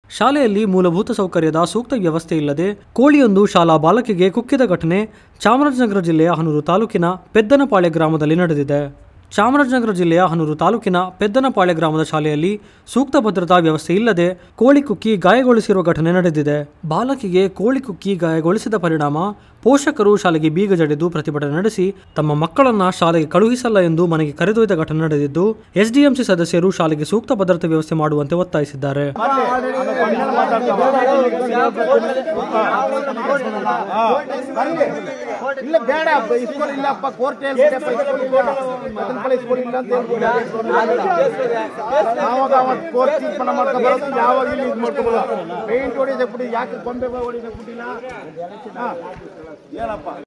ಶಾಲೆಯಲ್ಲಿ ಮೂಲಭೂತ ಸೌಕರ್ಯದ ಸೂಕ್ತ ವ್ಯವಸ್ಥೆ ಇಲ್ಲದೆ ಕೋಳಿಯೊಂದು ಶಾಲಾ ಬಾಲಕಿಗೆ ಕುಕ್ಕಿದ ಘಟನೆ ಚಾಮರಾಜನಗರ ಜಿಲ್ಲೆಯ ಹನೂರು ತಾಲೂಕಿನ ಪೆದ್ದನಪಾಳ್ಯ ಗ್ರಾಮದಲ್ಲಿ ನಡೆದಿದೆ ಚಾಮರಾಜನಗರ ಜಿಲ್ಲೆಯ ಹನೂರು ತಾಲೂಕಿನ ಪೆದ್ದನಪಾಳ್ಯ ಗ್ರಾಮದ ಶಾಲೆಯಲ್ಲಿ ಸೂಕ್ತ ಭದ್ರತಾ ವ್ಯವಸ್ಥೆ ಇಲ್ಲದೆ ಕೋಳಿ ಕುಕ್ಕಿ ಗಾಯಗೊಳಿಸಿರುವ ಘಟನೆ ನಡೆದಿದೆ ಬಾಲಕಿಗೆ ಕೋಳಿ ಕುಕ್ಕಿ ಗಾಯಗೊಳಿಸಿದ ಪರಿಣಾಮ ಪೋಷಕರು ಶಾಲೆಗೆ ಬೀಗ ಜಡಿದು ಪ್ರತಿಭಟನೆ ನಡೆಸಿ ತಮ್ಮ ಮಕ್ಕಳನ್ನ ಶಾಲೆಗೆ ಕಳುಹಿಸಲ್ಲ ಎಂದು ಮನೆಗೆ ಕರೆದೊಯ್ದ ಘಟನೆ ನಡೆದಿದ್ದು ಎಸ್ಡಿಎಂಸಿ ಸದಸ್ಯರು ಶಾಲೆಗೆ ಸೂಕ್ತ ಭದ್ರತೆ ವ್ಯವಸ್ಥೆ ಮಾಡುವಂತೆ ಒತ್ತಾಯಿಸಿದ್ದಾರೆ ಇಲ್ಲ ಬೇಡ ಇಸ್ಕೊಡಿ ಇಲ್ಲಪ್ಪ ಕೋರ್ಟ್ ಇಸ್ಕೊಡಿಲ್ಲ ಅಂತ ಹೇಳ್ಬಿಟ್ಟು ಆವಾಗ ಅವತ್ತು ಕೋರ್ಟ್ ತೀರ್ಮಾನ ಮಾಡ್ಕೊಂಡು ಬರೋದು ಯಾವಾಗ ಇಲ್ಲಿ ಇದು ಮಾಡ್ಕೊಬೋದು ಪೇಂಟ್ ಹೊಡಿದೆ ಬಿಡಿ ಯಾಕೆ ಗೊಂಬೆ ಹೊಡಿದೆ ಬಿಟ್ಟಿಲ್ಲ ಏನಪ್ಪ